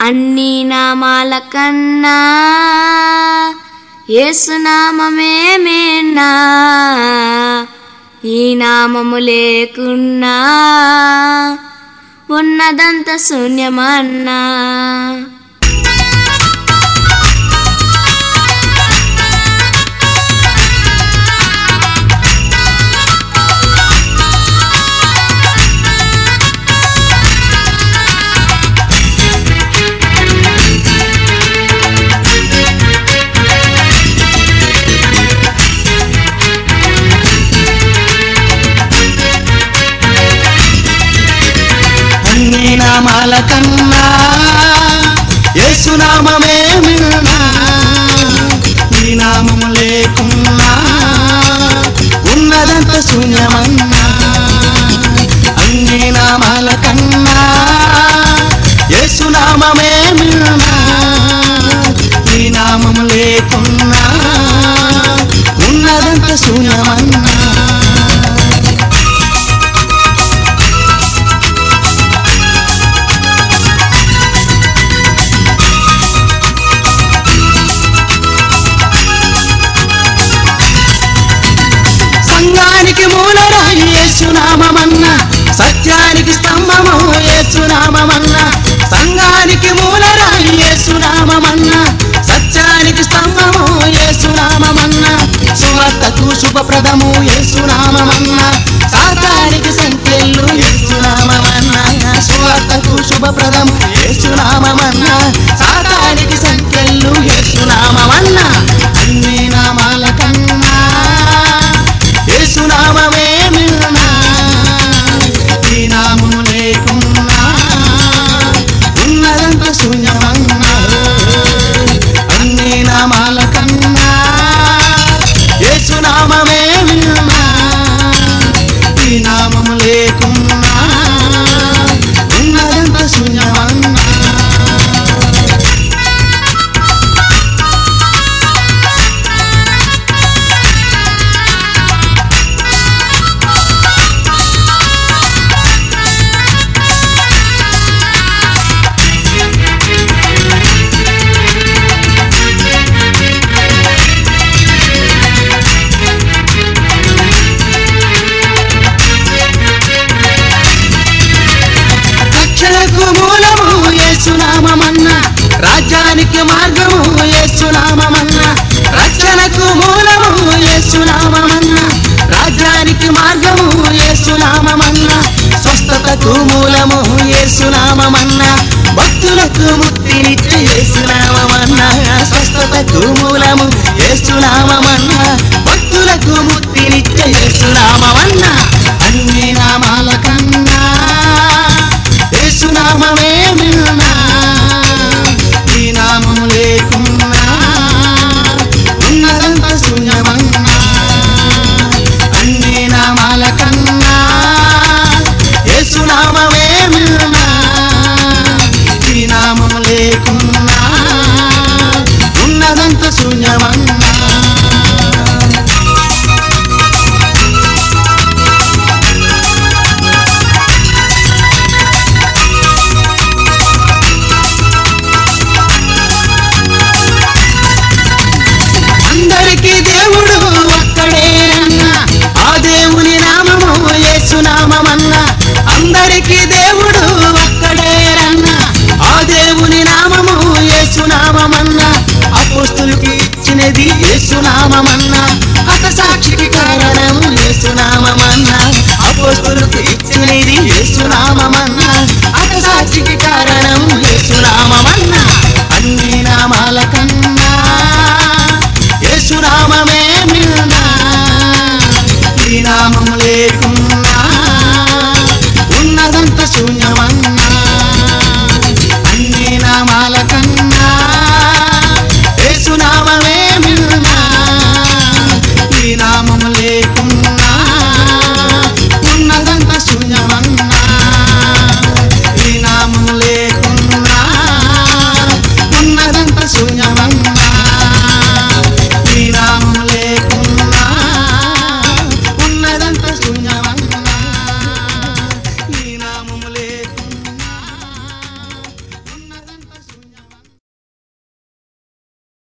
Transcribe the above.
అన్ని నామాల కన్నా యేసునామమే మేన్నా ఈ నామము లేకున్నా ఉన్నదంత శూన్యమన్నా అన్ని నామాల కన్నా యేసునామమే మిన్నా ఈ నామము లేకున్నా ఉన్నదంత శూన్యమన్నా అన్ని నామాల కన్నా యేసునామమే మిన్నా ఈ నామము లేకున్నా ఉన్నదంత శూన్యమన్నా సంఘానికి మూలరాయి యేసునామమన్న సత్యానికి స్తంభము యేసునామమన్న సంఘానికి మూలరాయి యేసునామమన్న సత్యానికి స్తంభము యేసునామమన్న సువార్తకు శుభప్రదము యేసునామమన్న సాతానికి సంఖ్యలు యేసునామమన్న సువార్తకు శుభప్రదము యేసునామమన్న సాతానికి సంఖ్యలు యేసునామమన్న అన్ని నామాల కన్నా యేసునామమే మిన్నా ఈ నామము లేకున్నా ఉన్నదంత శూన్యమన్నా అన్ని నామాల కన్నా యేసునామమే మిన్నా ఈ నామము లేకున్నా ఉన్నదంత శూన్యమన్నా రక్షణకు మూలము యేసునామమన్న రాజ్యానికి మార్గము యేసునామమన్న రక్షణకు మూలము యేసునామమన్న రాజ్యానికి మార్గము యేసునామమన్న స్వస్థతకు మూలము యేసునామమన్న భక్తులకు ముక్తినిచ్చే యేసునామమన్న స్వస్థతకు మూలము యేసునామమన్న భక్తులకు ముక్తినిచ్చే యేసునామమన్న అన్ని నామాల కన్నా యేసునామమే మిన్నా ఈ నామము లేకున్నా ఉన్నదంత శూన్యమన్నా అన్ని నామాల కన్నా యేసునామమే మిన్నా ఈ నామము లేకున్నా ఉన్నదంత శూన్యమన్నా అందరికీ దేవుడు ఒక్కడేనన్నా ఆ దేవుని నామము యేసునామమన్నా అందరికీ దేవుడు ఒక్కడేనన్నా ఆ దేవుని నామము యేసునామమన్నా అపోస్తులకి ఇచ్చినది యేసునామమన్నా హత సాక్షికి కారణము యేసునామమన్నా అపోస్తులకు ఇచ్చినది యేసునామమన్నా